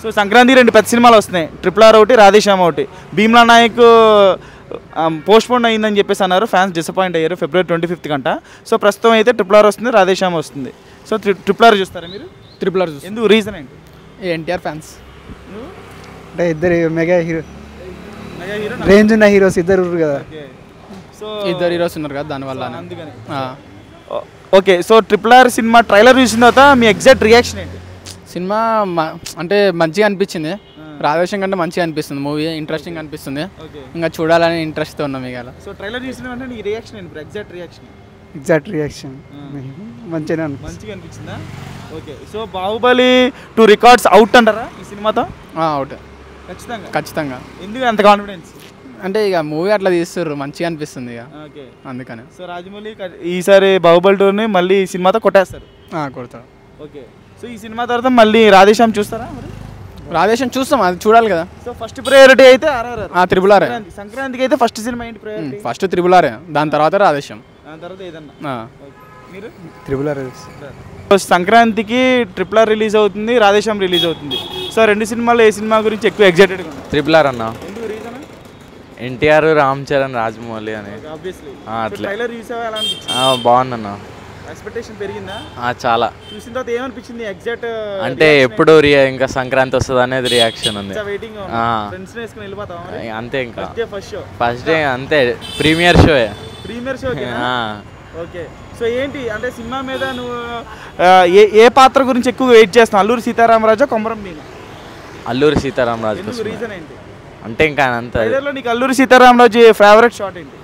So Sankranti రెండు పెద్ద సినిమాలు వస్తున్నాయి ట్రిపుల్ ఆర్ ఒకటి రాధేశ్యామ్ ఒకటి భీమ్లా నాయక్ పోస్ట్ పోన్ అయిందని చెప్పేసి అన్నారు ఫ్యాన్స్ డిసప్పాయింట్ అయ్యారు ఫిబ్రవరి ట్వంటీ ఫిఫ్త్ కంట సో ప్రస్తుతం అయితే ట్రిపుల్ ఆర్ వస్తుంది రాధేశ్యామ్ వస్తుంది సో ట్రిపుల్ ఆర్ చూస్తారా మీరు త్రిపుల్ ఆర్ చూసి ఎందుకు రీజన్ ఏంటి ఎన్టీఆర్ ఫ్యాన్స్ అంటే ఇద్దరు mega hero mega hero range ఉన్న హీరోస్ ఇద్దరు ఉన్నారు కదా సో ఇద్దరు హీరోస్ ఉన్నారు కదా దానివల్ల అందుకని ఆ. Okay so triple R cinema trailer చూసిన తర్వాత మీ ఎగ్జాక్ట్ రియాక్షన్ ఏంటి సినిమా మ- అంటే మంచిగా అనిపించింది రాధేశం కంటే మంచిగా అనిపిస్తుంది మూవీ ఇంట్రెస్టింగ్ అనిపిస్తుంది ఓకే ఇంకా చూడాలని ఇంట్రెస్ట్తో ఉన్నాం ఇక సో ట్రైలర్ చూసిన వెంటనే నీ రియాక్షన్ ఏంటి ఎగ్జాక్ట్ రియాక్షన్ ఎగ్జాక్ట్ రియాక్షన్ మంచిగా అనిపిస్తుంది మంచిగా అనిపించిందా okay so Baahubali two records out అంటారా ఈ సినిమాతో అవుట్ ఖచ్చితంగా ఖచ్చితంగా ఎందుకు అంత కాన్ఫిడెన్స్ అంటే ఇక మూవీ అట్లా తీస్తుర్రు మంచిగా అనిపిస్తుంది ఇక ఓకే అందుకని సో రాజమౌళి క- ఈసారి బాహుబలి టూర్ని మళ్ళీ ఈ సినిమాతో కొట్టేస్తారు ఆ, కొడతాడు ఓకే సో ఈ సినిమా తర్వాత మళ్ళీ రాధేశ్యామ్ చూస్తారా మరి రాధేశం చూస్తాం అది చూడాలి కదా సో ఫస్ట్ ప్రయారిటీ అయితే ఆర్ఆర్ఆర్ ఆ త్రిబుల్ ఆరే సంక్రాంతి సంక్రాంతికి అయితే ఫస్ట్ సినిమా ఏంటి ప్రయారిటీ ఫస్ట్ త్రిబుల్ ఆరే దాని తర్వాత రాధేశం దాని తర్వాత ఏదన్నా ఆ. ఓకే. మీరు త్రిబుల్ ఆర్ సో సంక్రాంతికి ట్రిపుల్ ఆర్ రిలీజ్ అవుతుంది రాధేశ్యామ్ రిలీజ్ అవుతుంది సో రెండు సినిమాలు ఏ సినిమా గురించి ఎక్కువ ఎగ్జైటెడ్గా ఉన్నారు త్రిపుల్ ఆర్ అన్న ఎందుకు రీజన్ ఎన్టీఆర్ రామ్ చరణ్ రాజమౌళి అని ఆబ్వియస్లీ ఆ, అట్లే. ట్రైలర్ చూసావా ఎలా అనిపించింది ఆ, బాగుందన్న ఎక్స్పెక్టేషన్ పెరిగిందా ఆ, చాలా చూసిన తర్వాత ఏమనిపించింది ఎగ్జాక్ట్ అంటే ఎప్పుడు రియా ఇంకా సంక్రాంతి వస్తుంది అనేది రియాక్షన్ ఉంది వెయిటింగ్ ఆ. ఫ్రెండ్స్ వేసుకుని వెళ్ళిపోతాం అంతే ఇంకా first day first show first day అంతే premiere show premiere show okay so ఏంటి అంటే సినిమా మీద నువ్వు ఆ, ఏ ఏ పాత్ర గురించి ఎక్కువ వెయిట్ చేస్తావు అల్లూరి సీతారామరాజు కొమరం నేను అల్లూరి సీతారామరాజు ఎందుకు కోసం రీజన్ ఏంటి అంటే ఇంకా అంత ట్రైలర్లో నీకు అల్లూరి సీతారామరాజు ఫేవరెట్ షాట్ ఏంటి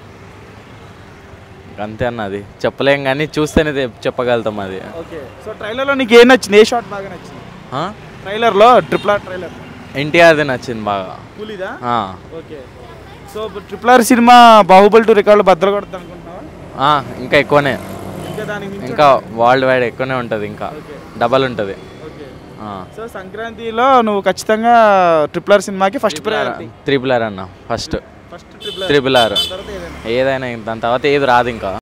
అంతే అన్న అది చెప్పలేం కానీ చూస్తేనే తె- చెప్పగలుగుతాం అది ఓకే సో ట్రైలర్లో నీకు ఏం నచ్చింది ఏ షాట్ బాగా నచ్చింది ఆ? ట్రైలర్లో ట్రిపుల్ ఆర్ ట్రైలర్ ఎన్టీఆర్ది నచ్చింది బాగా కూలీదా ఆ. Okay so triple R cinema Baahubali two రికార్డులు బద్దలు కొడుతుంది అనుకుంటున్నావా ఆ, ఇంకా ఎక్కువనే ఇంకా దానికి మించి ఇంకా వరల్డ్ వైడ్ ఎక్కువనే ఉంటుంది ఇంకా ఓకే డబల్ ఉంటుంది ఓకే ఆ. సో సంక్రాంతిలో నువ్వు ఖచ్చితంగా ట్రిపుల్ ఆర్ సినిమాకి ఫస్ట్ ప్రయారిటీ త్రిపుల్ ఆర్ అన్న first first triple triple R తర్వాత ఏదైనా ఏదైనా దాని తర్వాత ఏది రాదు ఇంకా